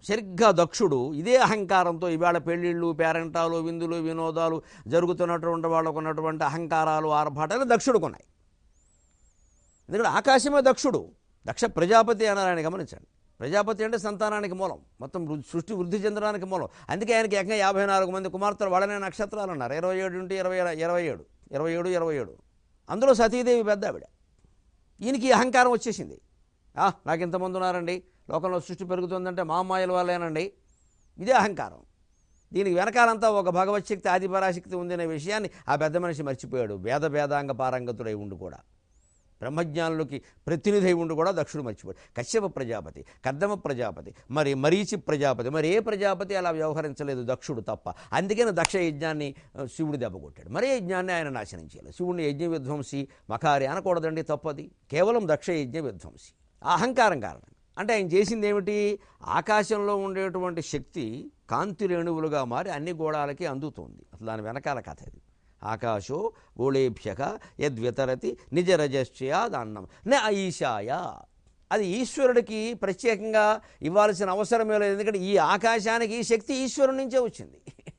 సరిగ్గా దక్షుడు ఇదే అహంకారంతో ఇవాళ పెళ్ళిళ్ళు పేరెంటాలు విందులు వినోదాలు జరుగుతున్నటువంటి వాళ్ళకు ఉన్నటువంటి అహంకారాలు ఆర్భాటాలు దక్షుడికి ఉన్నాయి ఎందుకంటే ఆకాశమే దక్షుడు దక్ష ప్రజాపతి అన్నారు ఆయన గమనించండి ప్రజాపతి అంటే సంతానానికి మూలం మొత్తం వృ- సృష్టి వృద్ధి చెందడానికి మూలం అందుకే ఆయనకి ఏకంగా యాభై నాలుగు మంది కుమార్తెలు వాళ్ళనే నక్షత్రాలు అన్నారు ఇరవై ఏడు నుండి ఇరవై ఇరవై ఏడు ఇరవై ఏడు ఇరవై ఏడు అందులో సతీదేవి పెద్ద ఆవిడ ఈయనకి ఈ అహంకారం వచ్చేసింది ఆ, నాకు ఇంతమంది ఉన్నారండి లోకంలో సృష్టి పెరుగుతుందంటే మా అమ్మాయిల వాళ్ళేనండి ఇదే అహంకారం దీనికి వెనకాలంతా ఒక భగవత్శక్తి ఆదిపరాశక్తి ఉందనే విషయాన్ని ఆ పెద్ద మనిషి మర్చిపోయాడు భేద భేదాంగ పారంగతుడై ఉండి కూడా బ్రహ్మజ్ఞానులకి ప్రతినిధి అయి ఉండి కూడా దక్షుడు మర్చిపోయాడు కశ్యప ప్రజాపతి కద్దమ ప్రజాపతి మరి మరీచి ప్రజాపతి మరి ఏ ప్రజాపతి అలా వ్యవహరించలేదు దక్షుడు తప్ప అందుకని దక్ష యజ్ఞాన్ని ఆ, శివుడు దెబ్బకొట్టాడు మరే యజ్ఞాన్ని ఆయన నాశనం చేయలేదు శివుడిని యజ్ఞ విధ్వంసి మకారి అనకూడదండి తప్పది కేవలం దక్ష యజ్ఞ విధ్వంసి ఆ అహంకారం కారణం అంటే ఆయన చేసింది ఏమిటి ఆకాశంలో ఉండేటువంటి శక్తి కాంతి రేణువులుగా మారి అన్ని గోళాలకి అందుతుంది అసలు దాని వెనకాల కథ ఇది ఆకాశో గోళేభ్యక యద్వితరతి నిజరజశ్చయాదన్నం న ఈశాయ అది ఈశ్వరుడికి ప్రత్యేకంగా ఇవ్వాల్సిన అవసరమే లేదు ఎందుకంటే ఈ ఆకాశానికి ఈ శక్తి ఈశ్వరుడి నుంచే వచ్చింది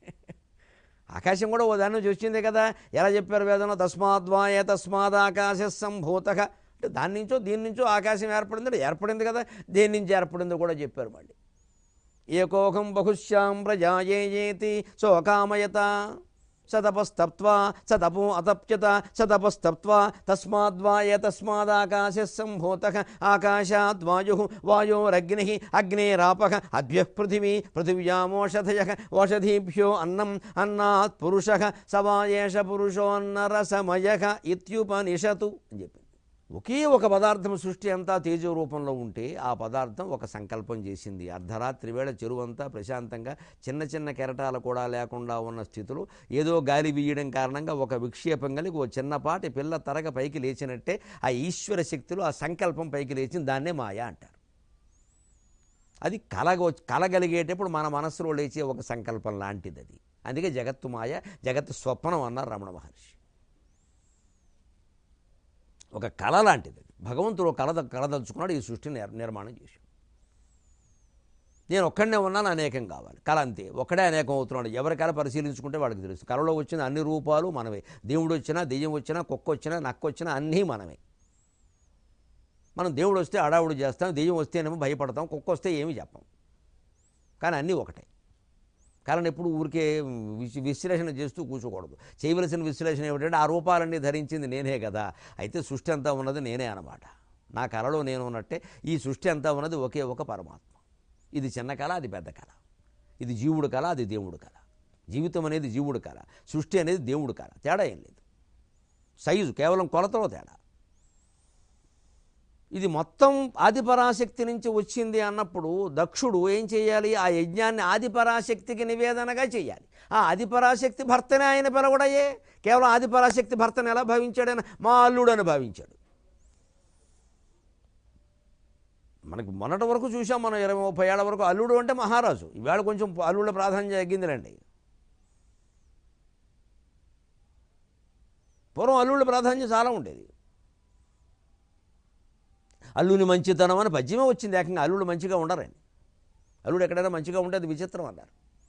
ఆకాశం కూడా ఓ దాని నుంచి వచ్చిందే కదా ఎలా చెప్పారు వేదంలో తస్మాద్వాయ తస్మాదాకాశ సంభూత అంటే దాని నుంచో దీని నుంచో ఆకాశం ఏర్పడింది అంటే ఏర్పడింది కదా దేని నుంచి ఏర్పడిందో కూడా చెప్పారు మళ్ళీ ఏకోహం బహుశ్యాం ప్రజాయేతి సోకామయత సతపస్తప్త్వా సతపో అతప్యత సతపస్తప్త్వా తస్మాద్వాయ తస్మాదాకాశ సంభూత ఆకాశాద్వాయు వాయోరగ్ని అగ్నేరాపక అద్భ్య పృథివీ పృథివ్యామోషధయ ఓషధీభ్యో అన్నం అన్నాత్ పురుష సవాయేష పురుషోన్నరసమయ ఇత్యుపనిషతు అని చెప్పింది ఒకే ఒక పదార్థం సృష్టి అంతా తేజో రూపంలో ఉంటే ఆ పదార్థం ఒక సంకల్పం చేసింది అర్ధరాత్రి వేళ చెరువంతా ప్రశాంతంగా చిన్న చిన్న కెరటాలు కూడా లేకుండా ఉన్న స్థితిలో ఏదో గాలి వీయడం కారణంగా ఒక విక్షేపం కలిగి ఓ చిన్నపాటి పిల్ల తరగ పైకి లేచినట్టే ఆ ఈశ్వర శక్తిలో ఆ సంకల్పం పైకి లేచింది దాన్నే మాయ అంటారు అది కలగ కలగలిగేటప్పుడు మన మనస్సులో లేచే ఒక సంకల్పం లాంటిది అది అందుకే జగత్తు మాయ జగత్తు స్వప్నం అన్నారు రమణ మహర్షి ఒక కళ లాంటిది అది. భగవంతుడు ఒక కళ కళదలుచుకున్నాడు ఈ సృష్టిని నిర్- నిర్మాణం చేశాడు నేను ఒక్కడనే ఉన్నాను అనేకం కావాలి కళ అంతే ఒక్కడే అనేకం అవుతున్నాడు ఎవరి కళ పరిశీలించుకుంటే వాడికి తెలుసు కళలో వచ్చిన అన్ని రూపాలు మనవే దేవుడు వచ్చినా దెయ్యం వచ్చినా కుక్క వచ్చినా నక్క వచ్చినా అన్నీ మనమే మనం దేవుడు వస్తే అడావుడు చేస్తాం దెయ్యం వస్తేనేమో భయపడతాం కుక్క వస్తే ఏమీ చెప్పం కానీ అన్నీ ఒకటే कारण ఎప్పుడు ఊరికే విశ్- విశ్లేషణ చేస్తూ కూర్చోకూడదు చేయవలసిన విశ్లేషణ ఏమిటంటే ఆ రూపాలన్నీ ధరించింది నేనే కదా అయితే సృష్టి అంతా ఉన్నది నేనే అనమాట నా కళలో నేను ఉన్నట్టే ఈ సృష్టి అంతా ఉన్నది ఒకే ఒక పరమాత్మ ఇది చిన్న కళ అది పెద్ద కళ ఇది జీవుడు కళ అది దేవుడు కళ జీవితం అనేది జీవుడు కళ సృష్టి అనేది దేవుడు కళ తేడా ఏం లేదు సైజు కేవలం కొలతలో తేడా ఇది మొత్తం ఆదిపరాశక్తి నుంచి వచ్చింది అన్నప్పుడు దక్షుడు ఏం చేయాలి ఆ యజ్ఞాన్ని ఆదిపరాశక్తికి నివేదనగా చేయాలి ఆ ఆదిపరాశక్తి భర్తనే ఆయన పిలవడయే కేవలం ఆదిపరాశక్తి భర్తను ఎలా భావించాడని మా అల్లుడు అని భావించాడు మనకి మొన్నటి వరకు చూసాం మనం ఇరవై ముప్పై ఏళ్ళ వరకు అల్లుడు అంటే మహారాజు ఈవేళ కొంచెం అల్లుళ్ళ ప్రాధాన్యత తగ్గిందిలేండి పూర్వం అల్లుళ్ళ ప్రాధాన్యత చాలా ఉండేది అల్లుని మంచితనం అని పద్యమే వచ్చింది ఏకంగా అల్లుడు మంచిగా ఉండరని అల్లుడు ఎక్కడైనా మంచిగా ఉంటే అది విచిత్రం అన్నారు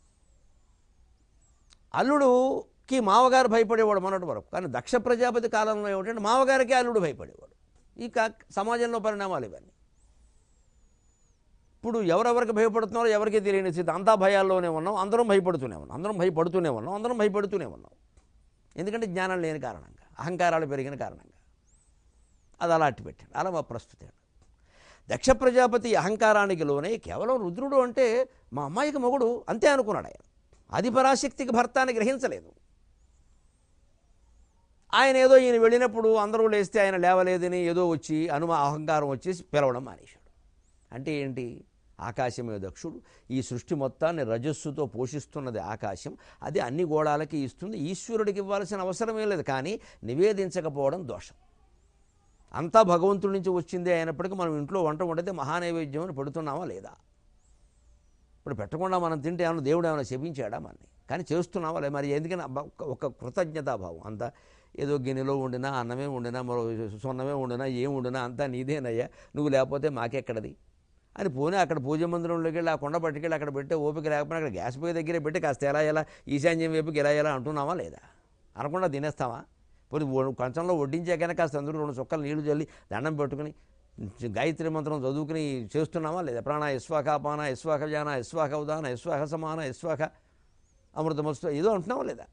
అల్లుడుకి మావగారు భయపడేవాడు మొన్నటి వరకు కానీ దక్ష ప్రజాపతి కాలంలో ఏమిటంటే మావగారికి అల్లుడు భయపడేవాడు ఈ కా సమాజంలో పరిణామాలు ఇవన్నీ ఇప్పుడు ఎవరెవరికి భయపడుతున్నారో ఎవరికీ తెలియని స్థితి అంతా భయాల్లోనే ఉన్నాం అందరం భయపడుతూనే ఉన్నాం అందరం భయపడుతూనే ఉన్నాం అందరం భయపడుతూనే ఉన్నాం ఎందుకంటే జ్ఞానం లేని కారణంగా అహంకారాలు పెరిగిన కారణంగా అది అలా అట్టి పెట్టాడు అలా మా ప్రస్తుతం దక్ష ప్రజాపతి అహంకారానికి లోనే కేవలం రుద్రుడు అంటే మా అమ్మాయికి మొగుడు అంతే అనుకున్నాడు ఆయన అది పరాశక్తికి భర్త అని గ్రహించలేదు ఆయన ఏదో ఈయన వెళ్ళినప్పుడు అందరూ లేస్తే ఆయన లేవలేదని ఏదో వచ్చి అనుమా అహంకారం వచ్చేసి పిలవడం మానేశాడు అంటే ఏంటి ఆకాశమే దక్షుడు ఈ సృష్టి మొత్తాన్ని రజస్సుతో పోషిస్తున్నది ఆకాశం అది అన్ని గోళాలకి ఇస్తుంది ఈశ్వరుడికి ఇవ్వాల్సిన అవసరమే లేదు కానీ నివేదించకపోవడం దోషం అంతా భగవంతుడి నుంచి వచ్చిందే అయినప్పటికీ మనం ఇంట్లో వంట వండితే మహానైవేద్యం అని పెడుతున్నామా లేదా ఇప్పుడు పెట్టకుండా మనం తింటే ఏమైనా దేవుడు ఏమైనా శపించాడా మనని కానీ చేస్తున్నావా లేదు మరి ఎందుకని అబ్బా ఒక- ఒక కృతజ్ఞతాభావం అంతా ఏదో గిన్నెలో వండినా అన్నమే వండినా మరో సున్నమే వండినా ఏం వండినా అంతా నీదేనయ్యా నువ్వు లేకపోతే మాకెక్కడది అని పోనీ అక్కడ పూజ మందిరంలోకి వెళ్ళి ఆ కొండ పట్టుకెళ్ళి అక్కడ పెట్టే ఓపిక లేకపోయినా అక్కడ గ్యాస్ పొయ్యి దగ్గరే పెట్టి కాస్త ఎలా ఎలా ఈశాన్యం వైపుకి ఎలా ఎలా అంటున్నామా లేదా అనకుండా తినేస్తామా పోనీ ఓ- కంచంలో వడ్డించాకైనా కాస్త అందులో రెండు చుక్కలు నీళ్లు చల్లి దండం పెట్టుకుని గాయత్రి మంత్రం చదువుకుని చేస్తున్నామా లేదా ప్రాణ ఇస్వాఖ పాన ఇస్వాఖ వ్యాన ఇస్వాఖ ఉదాన ఇస్వాఖ సమాన ఇస్వాఖ అమృతమస్తు ఏదో అంటున్నామా లేదా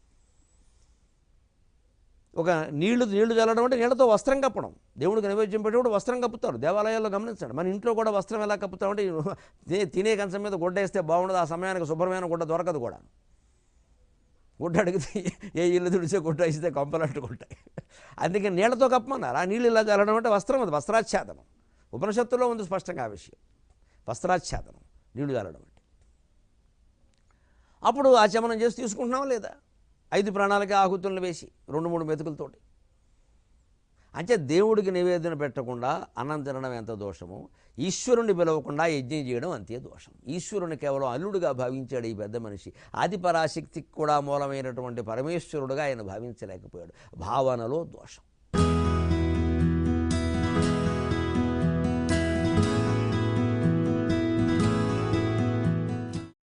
ఒక నీళ్లు నీళ్లు చల్లడం అంటే నీళ్ళతో వస్త్రం కప్పడం దేవుడికి నైవేద్యం పెట్టేప్పుడు వస్త్రం కప్పుతారు దేవాలయాల్లో గమనించండి మన ఇంట్లో కూడా వస్త్రం ఎలా కప్పుతామంటే తినే తినే కంచం మీద గుడ్డ వేస్తే బాగుండదు ఆ సమయానికి శుభ్రమైన గుడ్డ దొరకదు కూడా గుడ్డ అడిగితే ఏ ఇల్లు తుడిచే గుడ్డ ఇస్తే కొంపలంటుకుంటాయి అందుకే నీళ్లతో కప్పమన్నారు ఆ నీళ్ళు ఇలా చల్లడం అంటే వస్త్రం అది వస్త్రాచ్ఛాదనం ఉపనిషత్తులో ఉంది స్పష్టంగా ఆ విషయం వస్త్రాచ్ఛాదనం నీళ్లు చల్లడం అంటే అప్పుడు ఆచమనం చేసి తీసుకుంటున్నావా లేదా ఐదు ప్రాణాలకి ఆహుతులను వేసి రెండు మూడు మెతుకులతోటి అంటే దేవుడికి నివేదన పెట్టకుండా అన్నం తినడం ఎంత దోషము ఈశ్వరుని పిలవకుండా యజ్ఞం చేయడం అంతే దోషం ఈశ్వరుని కేవలం అల్లుడుగా భావించాడు ఈ పెద్ద మనిషి ఆది పరాశక్తికి కూడా మూలమైనటువంటి పరమేశ్వరుడుగా ఆయన భావించలేకపోయాడు భావనలో దోషం